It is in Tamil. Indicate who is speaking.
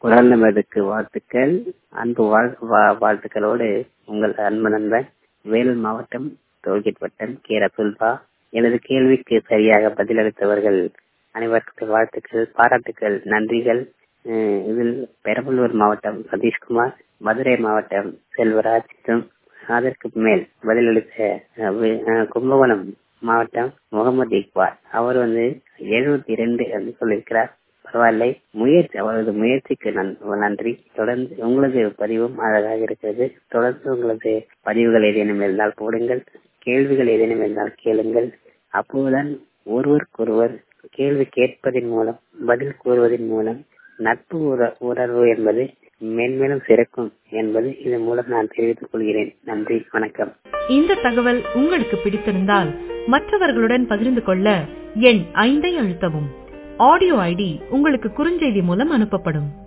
Speaker 1: குரல் நமதுக்கு வாழ்த்துக்கள் அன்பு வாழ் வா- வாழ்த்துக்களோடு உங்கள் அன்பு நண்பன் வேலூர் மாவட்டம் டோல்கேட் வட்டம் கே ரசுல்பா எனது கேள்விக்கு சரியாக பதிலளித்தவர்கள் அனைவருக்கும் வாழ்த்துக்கள் பாராட்டுக்கள் நன்றிகள் அஹ் இதில் பெரம்பலூர் மாவட்டம் சதீஷ்குமார் மதுரை மாவட்டம் செல்வராஜ் மற்றும் அதற்கு மேல் பதிலளித்த அஹ், வி- அஹ், கும்பகோணம் மாவட்டம் முகமது இக்பால் அவர் வந்து எழுபத்தி இரண்டு என்று சொல்லியிருக்கிறார் பரவாயில்லை முயற்சி அவரது முயற்சிக்கு நன்- நன்றி தொடர்ந்து உங்களது பதிவும் அழகாக இருக்கிறது தொடர்ந்து உங்களது பதிவுகள் ஏதேனும் இருந்தால் போடுங்கள் கேள்விகள் ஏதேனும் இருந்தால் கேளுங்கள் அப்போதுதான் ஒருவருக்கொருவர் கேள்வி கேட்பதன் மூலம் பதில் கூறுவதன் மூலம் நட்பு உற- உணர்வு என்பது மேன்மேலும் சிறக்கும் என்பது இதன் மூலம் நான் தெரிவித்துக் கொள்கிறேன் நன்றி வணக்கம்
Speaker 2: இந்த தகவல் உங்களுக்கு பிடித்திருந்தால் மற்றவர்களுடன் பகிர்ந்து கொள்ள எண் ஐந்தை அழுத்தவும் ஆடியோ ஐடி உங்களுக்கு குறுஞ்செய்தி மூலம் அனுப்பப்படும்